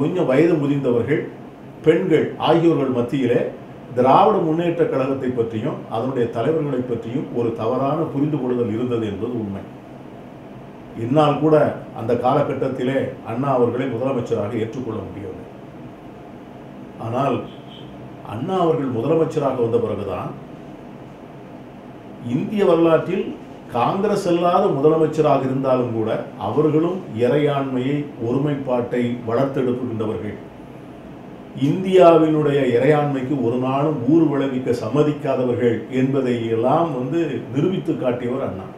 கொஞ்சம் வயது முதிர்ந்தவர்கள் பெண்கள் ஆகியோர்கள் மத்தியிலே திராவிட முன்னேற்ற கழகத்தை பற்றியும் அதனுடைய தலைவர்களை பற்றியும் ஒரு தவறான புரிந்து கொள்ளுதல் இருந்தது என்பது உண்மை இன்னால் கூட அந்த காலகட்டத்திலே அண்ணா அவர்களை முதலமைச்சராக ஏற்றுக்கொள்ள முடியவில்லை ஆனால் அண்ணா அவர்கள் முதலமைச்சராக வந்த பிறகுதான் இந்திய வரலாற்றில் காங்கிரஸ் அல்லாத முதலமைச்சராக இருந்தாலும் கூட அவர்களும் இறையாண்மையை ஒருமைப்பாட்டை வளர்த்தெடுக்கின்றவர்கள் இந்தியாவினுடைய இறையாண்மைக்கு ஒரு நாளும் ஊர் விளைவிக்க சம்மதிக்காதவர்கள் என்பதை எல்லாம் வந்து நிரூபித்து காட்டியவர் அண்ணா